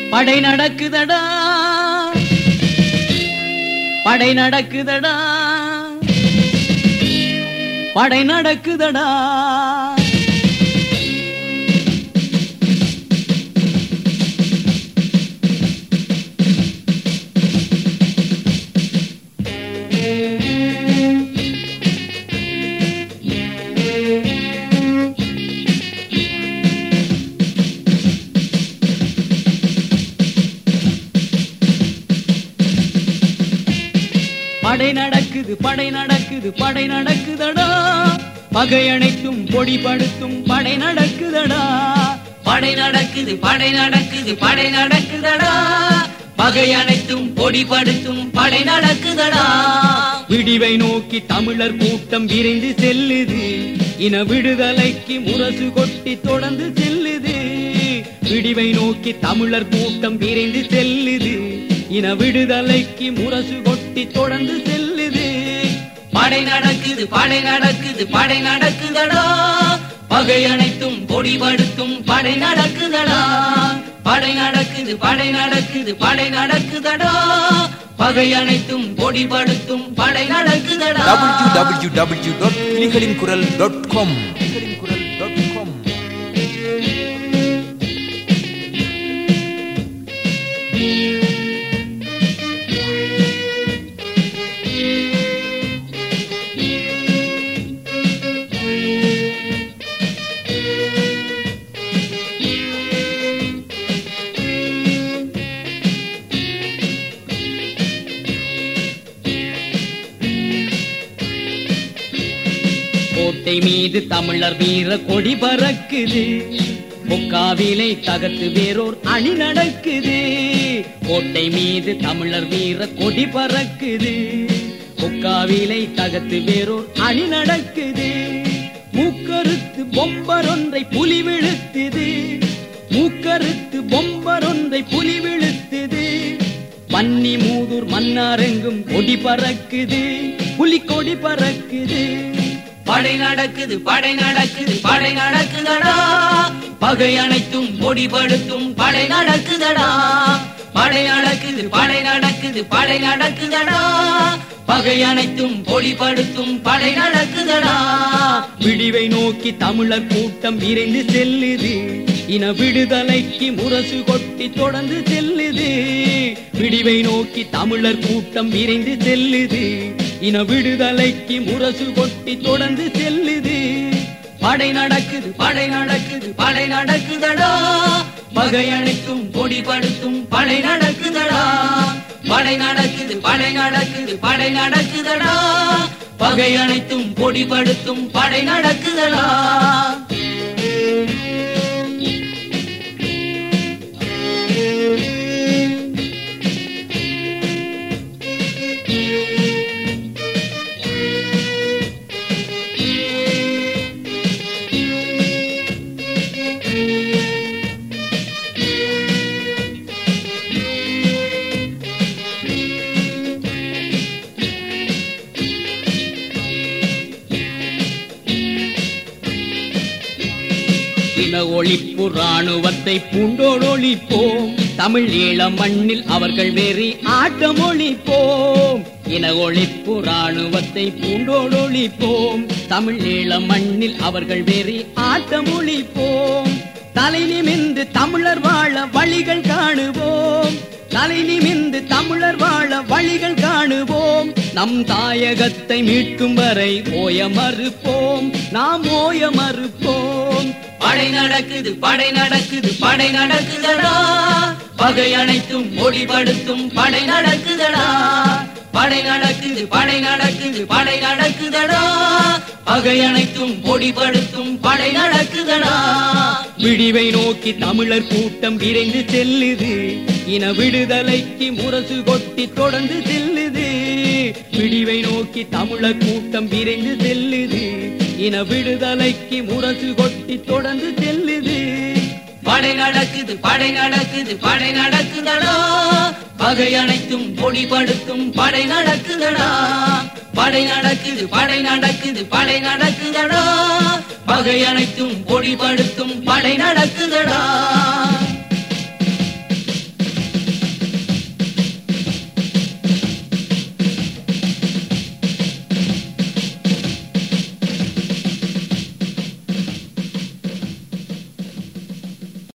படை நடக்குதடா படை நடக்குதடா படை நடக்குதடா படை நடக்குது படை நடக்குது படை நடக்குதடா பகை அணைத்தும் பொடி படுத்தும் படை நடக்குதடா படை நடக்குது படை நடக்குது படை நடக்குதடா பகை அணைத்தும் பொடி படுத்தும் படை நடக்குதடா விடிவை நோக்கி தமிழர் கூட்டம் விரைந்து செல்லுது இன விடுதலைக்கு முரசு கொட்டி தொடர்ந்து செல்லுது விடிவை நோக்கி தமிழர் கூட்டம் விரைந்து செல்லுது இன விடுதலைக்கு முரசு கொட்டி தொடர்ந்து செல்லுது படை நடக்குது படை நடக்குது படை நடக்குதடா பகை அனைத்தும் பொடிபடுத்தும் படை நடக்குதடா படை நடக்குது படை நடக்குது படை நடக்குதடா பகை அனைத்தும் பொடிபடுத்தும் படை நடக்குதடா www.புலிகளின்குரல்.com புலிகளின்குரல்.com கோட்டை மீது தமிழர் வீர கொடி பறக்குது பொக்காவிலை தகத்து வேறோர் அணி நடக்குது கோட்டை மீது தமிழர் வீர கொடி பறக்குது பொக்காவிலை தகத்து வேறோர் அணி நடக்குது மூக்கறுத்து பொம்பர் ஒன்றை புலி விழுத்துது மூக்கறுத்து பொம்பர் ஒன்றை புலி விழுத்துது பன்னி மூதூர் மன்னாரெங்கும் கொடி பறக்குது புலி கொடி பறக்குது படை நடக்குது படை நடக்குது படை நடக்குதடா பகை அனைத்தும் பொடிபடுத்தும் படை நடக்குதடா படை நடக்குது படை நடக்குது படை நடக்குதடா பகை அனைத்தும் பொடிபடுத்தும் படை நடக்குதடா விடிவை நோக்கி தமிழர் கூட்டம் விரைந்து செல்லுது இன விடுதலைக்கு முரசு கொட்டி தொடர்ந்து செல்லுது விடிவை நோக்கி தமிழர் கூட்டம் விரைந்து செல்லுது இன விடுதலைக்கு முரசு கொட்டி தொடர்ந்து செல்லுது படை நடக்குது படை நடக்குது படை நடக்குதடா பகை அனைத்தும் பொடிபடுத்தும் படை நடக்குதடா படை நடக்குது படை நடக்குது படை நடக்குதடா பகை அனைத்தும் பொடிபடுத்தும் படை நடக்குதடா இன ஒழிப்பு ராணுவத்தை பூண்டோடொழிப்போம் தமிழ் ஈழ மண்ணில் அவர்கள் வெறி ஆட்டம் ஒழிப்போம் இன ஒழிப்பு ராணுவத்தை பூண்டோடொழிப்போம் தமிழ் ஈழ மண்ணில் அவர்கள் வெறி ஆட்டம் ஒழிப்போம் தலை நிமிந்து தமிழர் வாழ வழிகள் காணுவோம் தலை நிமிந்து தமிழர் வாழ வழிகள் காணுவோம் நம் தாயகத்தை மீட்கும் வரை ஓய மறுப்போம் நாம் ஓய மறுப்போம் படை நடக்குது படை நடக்குது படை நடக்குதடா பகை அனைத்தும் ஒளிபடுத்தும் படை நடக்குதடா படை நடக்குது படை நடக்குது படை நடக்குதடா பகை அனைத்தும் பொடிபடுத்தும் படை நடக்குதடா விடிவை நோக்கி தமிழர் கூட்டம் விரைந்து செல்லுது இன விடுதலைக்கு முரசு கொட்டி தொடர்ந்து செல்லுது விடிவை நோக்கி தமிழர் கூட்டம் விரைந்து செல்லுது இன விடுதலைக்கு முரசு கொட்டி தொடர்ந்து செல்லுது படை நடக்குது படை நடக்குது படை நடக்குதடா பகை அனைத்தும் பொடிபடுத்தும் படை நடக்குதடா படை நடக்குது படை நடக்குது படை நடக்குதடா பகை அனைத்தும் பொடிபடுத்தும் படை நடக்குதடா